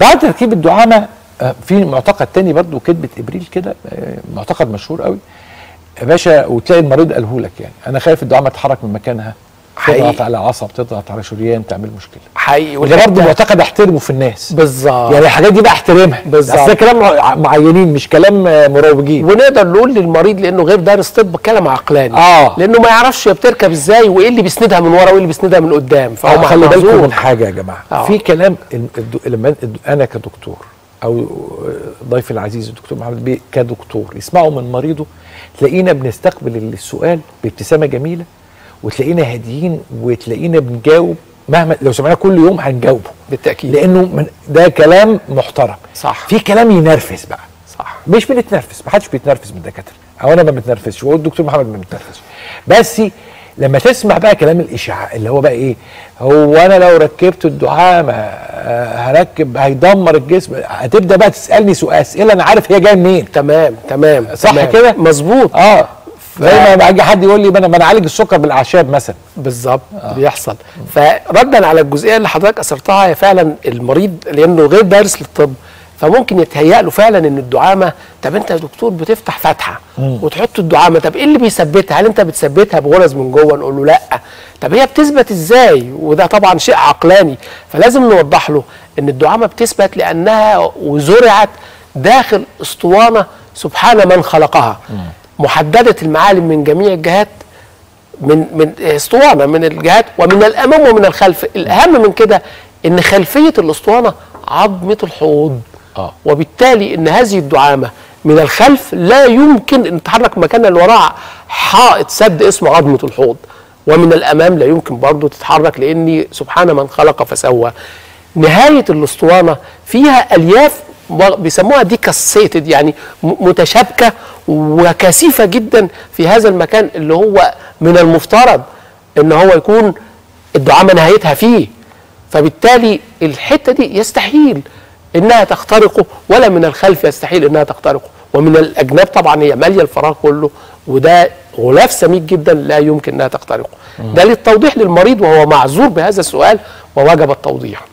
بعد تركيب الدعامه آه، في معتقد تاني برضو كذبه ابريل كده آه، معتقد مشهور قوي يا باشا وتلاقي المريض قاله لك يعني انا خايف الدعامه تتحرك من مكانها حقيقي. تضغط على عصب تضغط على شريان تعمل مشكله حقيقي وده برضه معتقد احترمه في الناس بالظبط يعني الحاجات دي بقى احترمها بالظبط. بس ده كلام مع- معينين مش كلام آه، مروجين ونقدر نقول للمريض لانه غير دارس طب كلام عقلاني آه. لانه ما يعرفش هي بتركب ازاي وايه اللي بيسندها من ورا وايه اللي بيسندها من قدام فهو فهو خلي بالكم معذور. من حاجه يا جماعه آه. في كلام ال- الد- لما الد- انا كدكتور او ضيفي العزيز الدكتور محمد بيه كدكتور يسمعوا من مريضه تلاقينا بنستقبل السؤال بابتسامه جميله وتلاقينا هاديين وتلاقينا بنجاوب مهما لو سمعناه كل يوم هنجاوبه بالتاكيد لانه من ده كلام محترم صح. في كلام ينرفز بقى صح مش بنتنرفز ما حدش بيتنرفز من الدكاتره او انا ما بتنرفزش والدكتور محمد ما بيتنرفزش بس لما تسمع بقى كلام الاشاعه اللي هو بقى ايه هو انا لو ركبت الدعامه آه، هركب هيدمر الجسم هتبدا بقى تسالني سؤال اسئله انا عارف هي جايه منين تمام تمام صح تمام. كده؟ مظبوط اه زي ما يجي حد يقول لي ما انا ما أنا اعالج السكر بالاعشاب مثلا بالظبط بيحصل فردا على الجزئيه اللي حضرتك اثرتها هي فعلا المريض لانه غير دارس للطب فممكن يتهيأ له فعلا ان الدعامه طب انت يا دكتور بتفتح فتحه وتحط الدعامه طب ايه اللي بيثبتها؟ هل انت بتثبتها بغرز من جوه؟ نقول له لا طب هي بتثبت ازاي؟ وده طبعا شيء عقلاني فلازم نوضح له ان الدعامه بتثبت لانها وزرعت داخل اسطوانه سبحان من خلقها محدده المعالم من جميع الجهات من من اسطوانه من الجهات ومن الامام ومن الخلف الاهم من كده ان خلفيه الاسطوانه عظمه الحوض آه. وبالتالي ان هذه الدعامه من الخلف لا يمكن ان تتحرك مكانها اللي وراها حائط سد اسمه عظمه الحوض ومن الامام لا يمكن برضه تتحرك لان سبحان من خلق فسوى نهايه الاسطوانه فيها الياف بيسموها دي كاسيتد يعني م- متشابكه وكثيفه جدا في هذا المكان اللي هو من المفترض ان هو يكون الدعامه نهايتها فيه فبالتالي الحته دي يستحيل انها تخترقه ولا من الخلف يستحيل انها تخترقه ومن الاجناب طبعا هي ماليه الفراغ كله وده غلاف سميك جدا لا يمكن انها تخترقه ده للتوضيح للمريض وهو معذور بهذا السؤال ووجب التوضيح